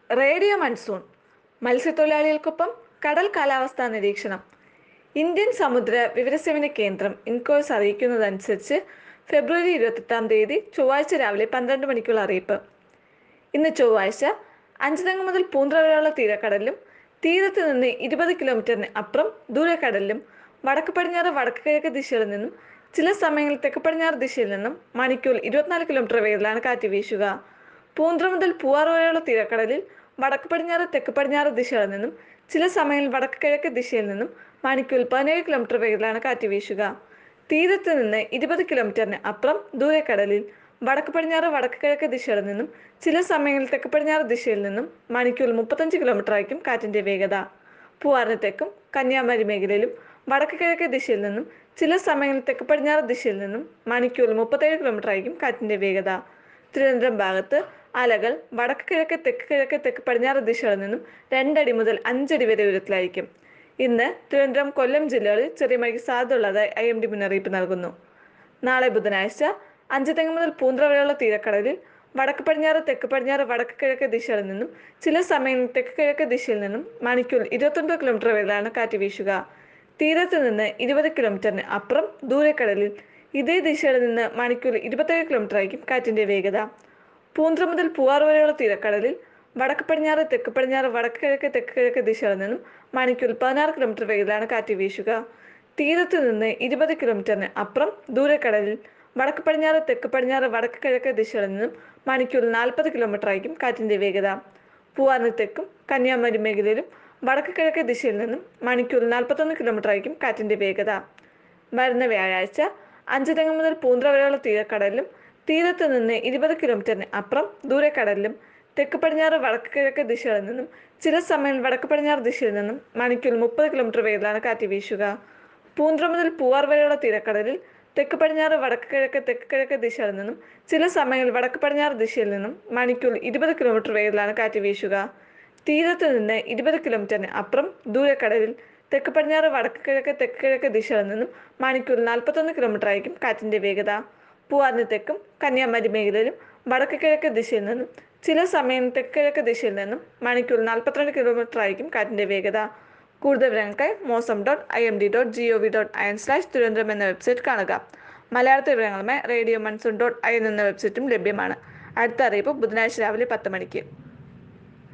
radio monsoon മത്സ്യത്തൊഴിലാളികൾക്കൊപ്പം കടൽ കാലാവസ്ഥാ നിരീക്ഷണം ഇന്ത്യൻ സമുദ്ര വിവരസേവന കേന്ദ്രം ഇൻകോഴ്സ് അറിയിക്കുന്നതനുസരിച്ച് ഫെബ്രുവരി ഇരുപത്തെട്ടാം തീയതി ചൊവ്വാഴ്ച രാവിലെ പന്ത്രണ്ട് മണിക്കുള്ള അറിയിപ്പ് ഇന്ന് ചൊവ്വാഴ്ച അഞ്ചുതെങ്ങ് മുതൽ പൂന്ത്ര വരെയുള്ള തീരക്കടലിലും തീരത്ത് നിന്ന് ഇരുപത് കിലോമീറ്ററിന് അപ്പുറം ദൂരക്കടലിലും വടക്ക് പടിഞ്ഞാറ് വടക്ക് കിഴക്ക് ദിശയിൽ നിന്നും ചില സമയങ്ങളിൽ തെക്ക് പടിഞ്ഞാറ് ദിശയിൽ നിന്നും മണിക്കൂർ ഇരുപത്തിനാല് കിലോമീറ്റർ വേഗത്തിലാണ് കാറ്റ് വീശുക പൂന്ത്ര മുതൽ പൂവാർ വരെയുള്ള തീരക്കടലിൽ വടക്ക് പടിഞ്ഞാറ് തെക്ക് പടിഞ്ഞാറ് ദിശകളിൽ നിന്നും ചില സമയങ്ങളിൽ വടക്ക് കിഴക്ക് ദിശയിൽ നിന്നും മണിക്കൂർ പതിനേഴ് കിലോമീറ്റർ വേഗത്തിലാണ് കാറ്റ് വീശുക തീരത്ത് നിന്ന് ഇരുപത് കിലോമീറ്ററിന് അപ്പുറം ദൂരക്കടലിൽ വടക്ക് പടിഞ്ഞാറ് വടക്ക് കിഴക്ക് ദിശയിൽ നിന്നും ചില സമയങ്ങളിൽ തെക്ക് പടിഞ്ഞാറ് ദിശയിൽ നിന്നും മണിക്കൂർ മുപ്പത്തഞ്ച് കിലോമീറ്റർ ആയിരിക്കും കാറ്റിന്റെ വേഗത പൂവാറിന് തെക്കും കന്യാകുമാരി മേഖലയിലും വടക്ക് കിഴക്ക് ദിശയിൽ നിന്നും ചില സമയങ്ങളിൽ തെക്ക് പടിഞ്ഞാറ് ദിശയിൽ നിന്നും മണിക്കൂർ മുപ്പത്തേഴ് കിലോമീറ്റർ ആയിരിക്കും കാറ്റിന്റെ വേഗത തിരുവനന്തപുരം ഭാഗത്ത് അലകൾ വടക്ക് കിഴക്ക് തെക്ക് കിഴക്ക് തെക്ക് പടിഞ്ഞാറ് ദിശകളിൽ നിന്നും രണ്ടടി മുതൽ അഞ്ചടി വരെ ഉയരത്തിലായിരിക്കും ഇന്ന് തിരുവനന്തപുരം കൊല്ലം ജില്ലകളിൽ ചെറിയ മഴയ്ക്ക് സാധ്യതയുള്ളതായി ഐ എം ഡി മുന്നറിയിപ്പ് നൽകുന്നു നാളെ ബുധനാഴ്ച അഞ്ച് തെങ്ങ് മുതൽ പൂന്ത്ര വരെയുള്ള തീരക്കടലിൽ വടക്ക് പടിഞ്ഞാറ് തെക്ക് പടിഞ്ഞാറ് വടക്ക് കിഴക്ക് ദിശകളിൽ നിന്നും ചില സമയങ്ങളിൽ തെക്ക് കിഴക്ക് ദിശയിൽ നിന്നും മണിക്കൂർ ഇരുപത്തൊൻപത് കിലോമീറ്റർ വരെയാണ് കാറ്റ് വീശുക തീരത്ത് നിന്ന് ഇരുപത് കിലോമീറ്ററിന് അപ്പുറം ദൂരക്കടലിൽ ഇതേ ദിശയിൽ നിന്ന് മണിക്കൂർ ഇരുപത്തേഴ് കിലോമീറ്റർ ആയിരിക്കും കാറ്റിന്റെ വേഗത പൂന്ത്ര മുതൽ പൂവാർ വരെയുള്ള തീരക്കടലിൽ വടക്ക് പടിഞ്ഞാറ് തെക്ക് പടിഞ്ഞാറ് വടക്ക് കിഴക്ക് തെക്ക് കിഴക്ക് ദിശകളിൽ നിന്നും മണിക്കൂർ പതിനാറ് കിലോമീറ്റർ വേഗത്തിലാണ് കാറ്റ് വീശുക തീരത്ത് നിന്ന് ഇരുപത് കിലോമീറ്ററിന് അപ്പുറം ദൂരക്കടലിൽ വടക്ക് പടിഞ്ഞാറ് തെക്ക് പടിഞ്ഞാറ് വടക്ക് കിഴക്ക് ദിശകളിൽ നിന്നും മണിക്കൂർ നാൽപ്പത് കിലോമീറ്റർ ആയിരിക്കും കാറ്റിന്റെ വേഗത പൂവാറിന് തെക്കും കന്യാകുമാരി മേഖലയിലും വടക്ക് കിഴക്ക് ദിശയിൽ നിന്നും മണിക്കൂർ നാൽപ്പത്തൊന്ന് കിലോമീറ്റർ ആയിരിക്കും കാറ്റിന്റെ വേഗത വരുന്ന വ്യാഴാഴ്ച അഞ്ച് തെങ്ങ് മുതൽ പൂന്ത്ര വരെയുള്ള തീരക്കടലിലും തീരത്ത് നിന്ന് ഇരുപത് കിലോമീറ്ററിന് അപ്പുറം ദൂരക്കടലിലും തെക്ക് പടിഞ്ഞാറ് വടക്ക് കിഴക്ക് ദിശകളിൽ നിന്നും ചില സമയം വടക്ക് പടിഞ്ഞാറ് ദിശയിൽ നിന്നും മണിക്കൂർ മുപ്പത് കിലോമീറ്റർ വേഗത്തിലാണ് കാറ്റ് വീശുക പൂന്ത്ര മുതൽ പൂവാർ വരെയുള്ള തീരക്കടലിൽ തെക്ക് പടിഞ്ഞാറ് വടക്ക് കിഴക്ക് തെക്ക് കിഴക്ക് ദിശയിൽ നിന്നും ചില സമയങ്ങളിൽ വടക്ക് പടിഞ്ഞാറ് ദിശയിൽ നിന്നും മണിക്കൂർ ഇരുപത് കിലോമീറ്റർ വേഗത്തിലാണ് കാറ്റ് വീശുക തീരത്ത് നിന്ന് ഇരുപത് കിലോമീറ്ററിന് അപ്പുറം ദൂരക്കടലിൽ തെക്ക് പടിഞ്ഞാറ് വടക്ക് കിഴക്ക് തെക്ക് കിഴക്ക് ദിശയിൽ നിന്നും മണിക്കൂർ നാൽപ്പത്തൊന്ന് കിലോമീറ്റർ ആയിരിക്കും കാറ്റിന്റെ വേഗത പൂവാറിന് തെക്കും കന്യാകുമാരി മേഖലയിലും വടക്ക് കിഴക്ക് ദിശയിൽ നിന്നും ചില സമയം തെക്ക് കിഴക്ക് ദിശയിൽ നിന്നും മണിക്കൂർ നാൽപ്പത്തിരണ്ട് കിലോമീറ്റർ ആയിരിക്കും കാറ്റിന്റെ വേഗത കൂടുതൽ വിവരങ്ങൾക്കായി Mausam dot I M D dot G O V dot I N slash Thiruvananthapuram എന്ന വെബ്സൈറ്റ് കാണുക മലയാളത്തിൽ വിവരങ്ങളുമായി radio monsoon dot I N എന്ന വെബ്സൈറ്റും ലഭ്യമാണ് അടുത്ത അറിയിപ്പ് ബുധനാഴ്ച രാവിലെ പത്ത് മണിക്ക്